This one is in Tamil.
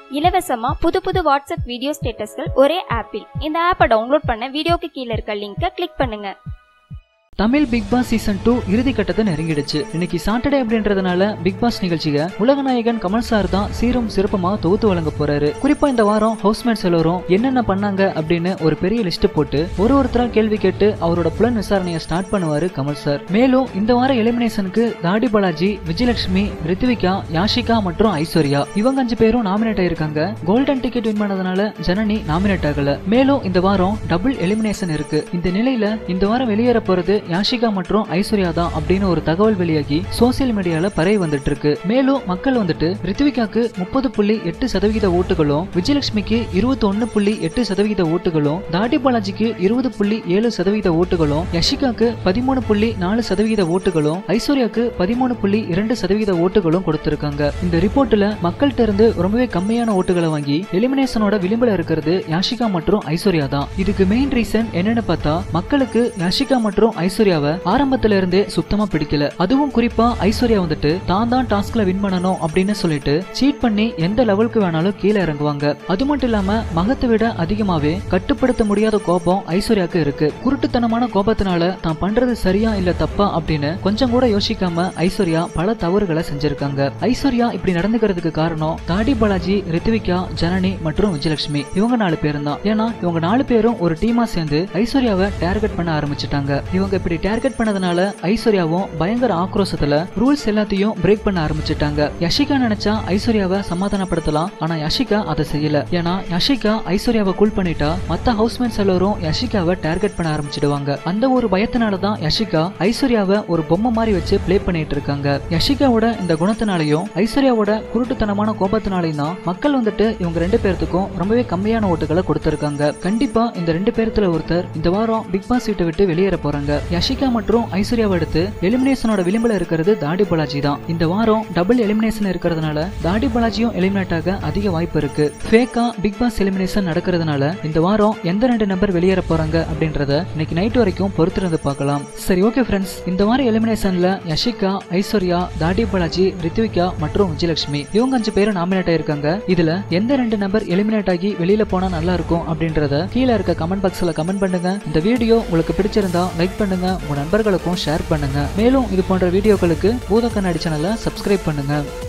இலவசமா புது புது வாட்ஸ்அப் வீடியோ ஸ்டேட்டஸ்கள் ஒரே ஆப்பில் இந்த ஆப்பை டவுன்லோட் பண்ண வீடியோக்கு கீழே இருக்க லிங்கை கிளிக் பண்ணுங்க Tamil Bigg Boss season two இறுதி கட்டத்தை நெருங்கிடுச்சு இன்னைக்கு சாட்டர்டே அப்படின்றதுனால பிக் பாஸ் நிகழ்ச்சியை உலகநாயகன் கமல் சார் தான் சீரும் சிறப்புமா தொகுத்து வழங்க போறாரு குறிப்பா இந்த வாரம் ஹவுஸ்மேட்ஸ் எல்லாரும் என்னென்ன பண்ணாங்க அப்படின்னு ஒரு பெரிய லிஸ்ட் போட்டு ஒரு ஒருத்தரா கேள்வி கேட்டு அவரோட புலன் விசாரணையை ஸ்டார்ட் பண்ணுவாரு கமல் சார் மேலும் இந்த வார எலிமினேஷனுக்கு தாடி பாலாஜி விஜயலட்சுமி ரித்விகா யாஷிகா மற்றும் ஐஸ்வர்யா இவங்க அஞ்சு பேரும் நாமினேட் ஆயிருக்காங்க கோல்டன் டிக்கெட் வின் பண்ணதுனால ஜனனி நாமினேட் ஆகல மேலும் இந்த வாரம் டபுள் எலிமினேஷன் இருக்கு இந்த நிலையில இந்த வாரம் வெளியேற போறது யாஷிகா மற்றும் ஐஸ்வர்யா தான் அப்படின்னு ஒரு தகவல் வெளியாகி சோசியல் மீடியால பரவி வந்துட்டு இருக்கு மேலும் மக்கள் வந்துட்டு ரித்விகாக்கு முப்பது புள்ளி எட்டு சதவிகித ஓட்டுகளும் விஜயலட்சுமிக்கு இருபத்தி ஒன்னு புள்ளி எட்டு சதவிகித ஓட்டுகளும் தாடி பாலாஜிக்கு இருபது புள்ளி ஏழு சதவிகித ஓட்டுகளும் யஷிகாக்கு பதிமூணு புள்ளி நாலு சதவிகித ஓட்டுகளும் ஐஸ்வர்யாக்கு பதிமூணு புள்ளி இரண்டு சதவிகித ஓட்டுகளும் கொடுத்திருக்காங்க இந்த ரிப்போர்ட்ல மக்கள்கிட்ட இருந்து ரொம்பவே கம்மியான ஓட்டுகளை வாங்கி எலிமினேஷனோட விளிம்புல இருக்கிறது யாஷிகா மற்றும் ஐஸ்வர்யா தான் இதுக்கு மெயின் ரீசன் என்னன்னு பார்த்தா மக்களுக்கு யாஷிகா மற்றும் ஐஸ்வர்யாவை ஆரம்பத்துல இருந்தே சுத்தமா பிடிக்கல அதுவும் குறிப்பா ஐஸ்வர்யா வந்துட்டு தான் தான் டாஸ்க்ல வின் பண்ணணும் அப்படின்னு சொல்லிட்டு சீட் பண்ணி எந்த லெவலுக்கு வேணாலும் கீழே இறங்குவாங்க அது மட்டும் இல்லாம மகத்தை விட அதிகமாவே கட்டுப்படுத்த முடியாத கோபம் ஐஸ்வர்யாக்கு இருக்கு குருட்டுத்தனமான கோபத்தினால தான் பண்றது சரியா இல்ல தப்பா அப்படின்னு கொஞ்சம் கூட யோசிக்காம ஐஸ்வர்யா பல தவறுகளை செஞ்சிருக்காங்க ஐஸ்வர்யா இப்படி நடந்துக்கிறதுக்கு காரணம் தாடி பாலாஜி ரித்விகா ஜனனி மற்றும் விஜயலட்சுமி இவங்க நாலு பேரும் தான் ஏன்னா இவங்க நாலு பேரும் ஒரு டீமா சேர்ந்து ஐஸ்வர்யாவை டார்கெட் பண்ண ஆரம்பிச்சிட்டாங்க இவங்க இப்படி டார்கெட் பண்ணதுனால ஐஸ்வர்யாவும் பயங்கர ஆக்ரோஷத்துல ரூல்ஸ் எல்லாத்தையும் பிரேக் பண்ண ஆரம்பிச்சிட்டாங்க யஷிகா நினைச்சா ஐஸ்வர்யாவை சமாதானப்படுத்தலாம் ஆனா யஷிகா அதை செய்யல ஏன்னா யஷிகா ஐஸ்வர்யாவை கூல் பண்ணிட்டா மத்த ஹவுஸ்மேட்ஸ் எல்லாரும் யஷிகாவை டார்கெட் பண்ண ஆரம்பிச்சிடுவாங்க அந்த ஒரு பயத்தினால தான் யஷிகா ஐஸ்வர்யாவை ஒரு பொம்மை மாதிரி வச்சு ப்ளே பண்ணிட்டு இருக்காங்க யஷிகாவோட இந்த குணத்தினாலையும் ஐஸ்வர்யாவோட குருட்டுத்தனமான கோபத்தினாலையும் தான் மக்கள் வந்துட்டு இவங்க ரெண்டு பேர்த்துக்கும் ரொம்பவே கம்மியான ஓட்டுகளை கொடுத்திருக்காங்க கண்டிப்பா இந்த ரெண்டு பேர்த்துல ஒருத்தர் இந்த வாரம் பிக் பாஸ் வீட்டை விட்டு வெளியேற போறாங்க யஷிகா மற்றும் ஐஸ்வர்யாவை அடுத்து எலிமினேஷனோட விளிம்புல இருக்கிறது தாடி பாலாஜி தான் இந்த வாரம் டபுள் எலிமினேஷன் இருக்கிறதுனால தாடி பாலாஜியும் எலிமினேட் ஆக அதிக வாய்ப்பு இருக்கு ஃபேக்கா பிக் பாஸ் எலிமினேஷன் நடக்கிறதுனால இந்த வாரம் எந்த ரெண்டு நபர் வெளியேற போறாங்க அப்படின்றத இன்னைக்கு நைட் வரைக்கும் பொறுத்திருந்து பார்க்கலாம் சரி ஓகே ஃப்ரெண்ட்ஸ் இந்த வாரம் எலிமினேஷன்ல யஷிகா ஐஸ்வர்யா தாடி பாலாஜி ரித்விகா மற்றும் விஜயலட்சுமி இவங்க அஞ்சு பேரும் நாமினேட் ஆயிருக்காங்க இதுல எந்த ரெண்டு நபர் எலிமினேட் ஆகி வெளியில போனா நல்லா இருக்கும் அப்படின்றத கீழே இருக்க கமெண்ட் பாக்ஸ்ல கமெண்ட் பண்ணுங்க இந்த வீடியோ உங்களுக்கு பிடிச்சிருந்தா லைக் பண்ணுங்க உங்க நண்பர்களுக்கும் ஷேர் பண்ணுங்க மேலும் இது போன்ற வீடியோக்களுக்கு பூத கண்ணாடி சேனலை சப்ஸ்கிரைப் பண்ணுங்க